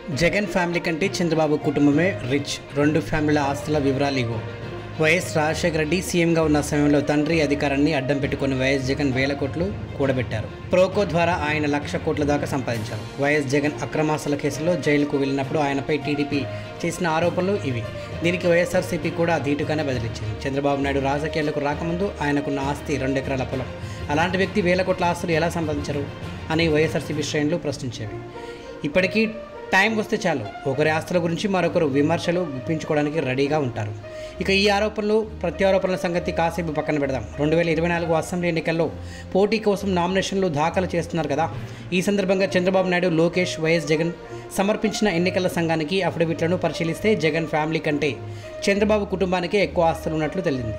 Jagan family కంటే చంద్రబాబు కుటుంబమే rich రెండు ఫ్యామిలీల ఆస్తుల వివరాలు ఇవ్వు వైఎస్ రాజశేఖర రెడ్డి సీఎంగా ఉన్న సమయంలో తండ్రి అధికారాన్ని అడ్డం పెట్టుకుని వైఎస్ జగన్ వేల కోట్లు కూడబెట్టారు ప్రోకో ద్వారా ఆయన లక్ష కోట్ల దాకా సంపాదించారు వైఎస్ జగన్ అక్రమాస్తుల కేసులో జైలుకు వెళ్ళినప్పుడు ఆయనపై టీడీపీ చేసిన ఆరోపణలు ఇవి దీనికి వైఎస్ఆర్సీపీ కూడా ధీటుగానే బదిలిచ్చింది చంద్రబాబు నాయుడు రాజకీయాలకు రాకముందు ఆయనకున్న ఆస్తి రెండు ఎకరాల పొలం అలాంటి వ్యక్తి వేల కోట్ల ఆస్తులు ఎలా సంపాదించరు అని వైఎస్ఆర్సీపీ శ్రేణులు ప్రశ్నించేవి ఇప్పటికీ టైం వస్తే చాలు ఒకరి ఆస్తుల గురించి మరొకరు విమర్శలు గుప్పించుకోవడానికి రెడీగా ఉంటారు ఇక ఈ ఆరోపణలు ప్రత్యారోపణల సంగతి కాసేపు పక్కన పెడదాం రెండు వేల ఇరవై నాలుగు అసెంబ్లీ ఎన్నికల్లో పోటీ కోసం నామినేషన్లు దాఖలు చేస్తున్నారు కదా ఈ సందర్భంగా చంద్రబాబు నాయుడు లోకేష్ వైఎస్ జగన్ సమర్పించిన ఎన్నికల సంఘానికి అఫిడవిట్లను పరిశీలిస్తే జగన్ ఫ్యామిలీ కంటే చంద్రబాబు కుటుంబానికే ఎక్కువ ఆస్తులు ఉన్నట్లు తెలిసింది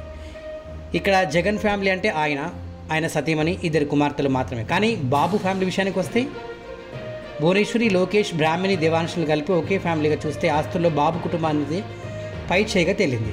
ఇక్కడ జగన్ ఫ్యామిలీ అంటే ఆయన ఆయన సతీమణి ఇద్దరు కుమార్తెలు మాత్రమే కానీ బాబు ఫ్యామిలీ విషయానికి వస్తే భువనేశ్వరి లోకేష్ బ్రాహ్మణి దేవాంశులు కలిపి ఒకే ఫ్యామిలీగా చూస్తే ఆస్తుల్లో బాబు కుటుంబానికి పై చేయగా తేలింది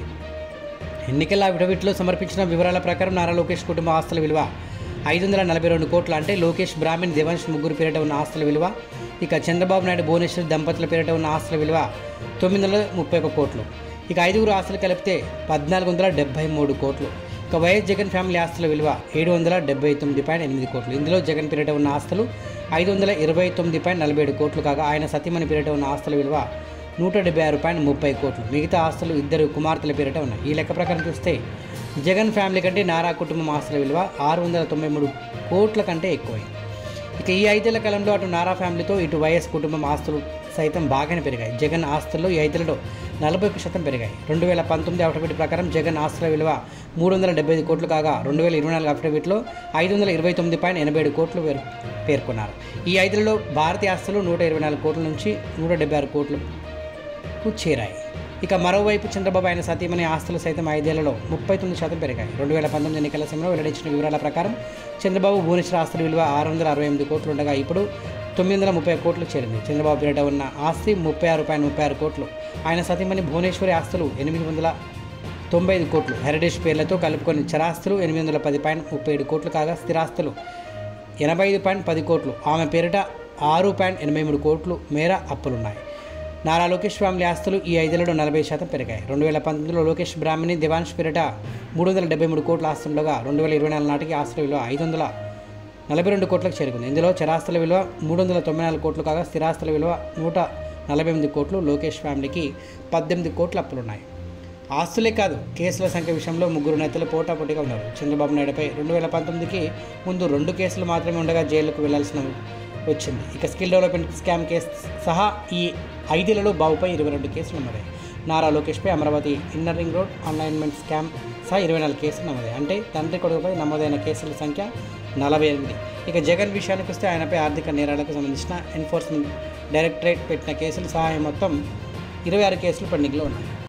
ఎన్నికల అఫిడవిట్లో సమర్పించిన వివరాల ప్రకారం నారా లోకేష్ కుటుంబ ఆస్తుల విలువ ఐదు వందల నలభై రెండు కోట్లు అంటే లోకేష్ బ్రాహ్మణ్ దేవాంశ్ ముగ్గురు పేరిట ఉన్న ఆస్తుల విలువ ఇక చంద్రబాబు నాయుడు భువనేశ్వరి దంపతుల పేరిట ఉన్న ఆస్తుల విలువ తొమ్మిది వందల ముప్పై ఒక కోట్లు ఇక ఐదుగురు ఆస్తులు కలిపితే పద్నాలుగు వందల డెబ్బై మూడు కోట్లు ఇక వైఎస్ జగన్ ఫ్యామిలీ ఆస్తుల విలువ ఏడు వందల డెబ్బై తొమ్మిది పాయింట్ ఎనిమిది కోట్లు ఇందులో జగన్ పేరిట ఉన్న ఆస్తులు ఐదు వందల ఇరవై తొమ్మిది పాయింట్ నలభై ఏడు కోట్లు కాగా ఆయన సతీమణి పేరిట ఉన్న ఆస్తుల విలువ నూట డెబ్బై ఆరు పాయింట్ ముప్పై కోట్లు మిగతా ఆస్తులు ఇద్దరు కుమార్తెల పేరిట ఉన్నాయి ఈ లెక్క ప్రకారం చూస్తే జగన్ ఫ్యామిలీ కంటే నారా కుటుంబం ఆస్తుల విలువ ఆరు వందల తొంభై మూడు కోట్ల కంటే ఎక్కువై ఇక ఈ ఐదేళ్ల కాలంలో అటు నారా ఫ్యామిలీతో ఇటు వైఎస్ కుటుంబం ఆస్తులు సైతం బాగానే పెరిగాయి జగన్ ఆస్తుల్లో ఈ ఐదేళ్లలో నలభై ఒక్క శాతం పెరిగాయి రెండు వేల పంతొమ్మిది అఫిడవిట్ ప్రకారం జగన్ ఆస్తుల విలువ మూడు వందల డెబ్బై ఐదు కోట్లు కాగా రెండు వేల ఇరవై నాలుగు అఫిడవిట్లో ఐదు వందల ఇరవై తొమ్మిది పాయింట్ ఎనభై ఏడు కోట్లు పేర్- పేర్కొన్నారు ఈ ఐదులలో భారతీయ ఆస్తులు నూట ఇరవై నాలుగు కోట్ల నుంచి నూట డెబ్బై ఆరు కోట్లకు చేరాయి ఇక మరోవైపు చంద్రబాబు ఆయన సతీమణి ఆస్తులు సైతం ఐదేళ్లలో ముప్పై తొమ్మిది శాతం పెరిగాయి రెండు వేల పంతొమ్మిది ఎన్నికల సమయంలో వెల్లడించిన వివరాల ప్రకారం చంద్రబాబు భువనేశ్వర ఆస్తుల విలువ ఆరు వందల అరవై ఎనిమిది కోట్లు ఉండగా ఇప్పుడు తొమ్మిది వందల ముప్పై కోట్లు చేరింది చంద్రబాబు పేరిట ఉన్న ఆస్తి ముప్పై ఆరు పాయింట్ ముప్పై ఆరు కోట్లు ఆయన సతీమణి భువనేశ్వరి ఆస్తులు ఎనిమిది వందల తొంభై ఐదు కోట్లు హెరిటేజ్ పేర్లతో కలుపుకొని చరాస్తులు ఎనిమిది వందల పది పాయింట్ ముప్పై ఏడు కోట్లు కాగా స్థిరాస్తులు ఎనభై ఐదు పాయింట్ పది కోట్లు ఆమె పేరిట ఆరు పాయింట్ ఎనభై మూడు కోట్లు మేర అప్పులున్నాయి నారా లోకేష్ ఫ్యామిలీ ఆస్తులు ఈ ఐదేళ్లలో నలభై శాతం పెరిగాయి రెండు వేల పంతొమ్మిదిలో లోకేష్ బ్రాహ్మణి దివాంశ్ పేరిట మూడు వందల డెబ్బై మూడు కోట్ల ఆస్తుండగా రెండు వేల ఇరవై నాలుగు నాటికి ఆస్తుల విలువ ఐదు వందల నలభై రెండు కోట్లకు చేరుకుంది ఇందులో చరాస్తుల విలువ మూడు వందల తొంభై నాలుగు కోట్లు కాగా స్థిరాస్తుల విలువ నూట నలభై ఎనిమిది కోట్లు లోకేష్ ఫ్యామిలీకి పద్దెనిమిది కోట్ల అప్పులున్నాయి ఆస్తులే కాదు కేసుల సంఖ్య విషయంలో ముగ్గురు నేతలు పోటాపోటీగా ఉన్నారు చంద్రబాబు నాయుడుపై రెండు వేల పంతొమ్మిదికి ముందు రెండు కేసులు మాత్రమే ఉండగా జైలుకు వెళ్లాల్సిన వచ్చింది ఇక స్కిల్ డెవలప్మెంట్ స్కామ్ కేసు సహా ఈ ఐదేళ్లలో బాబుపై ఇరవై రెండు కేసులు నమోదాయి నారా లోకేష్పై Amaravati inner ring road alignment scam సహా ఇరవై నాలుగు కేసులు నమోదాయి అంటే తండ్రి కొడుకుపై నమోదైన కేసుల సంఖ్య నలభై ఎనిమిది ఇక జగన్ విషయానికి వస్తే ఆయనపై ఆర్థిక నేరాలకు సంబంధించిన ఎన్ఫోర్స్మెంట్ డైరెక్టరేట్ పెట్టిన కేసులు సహా మొత్తం ఇరవై ఆరు కేసులు పెండింగ్లో ఉన్నాయి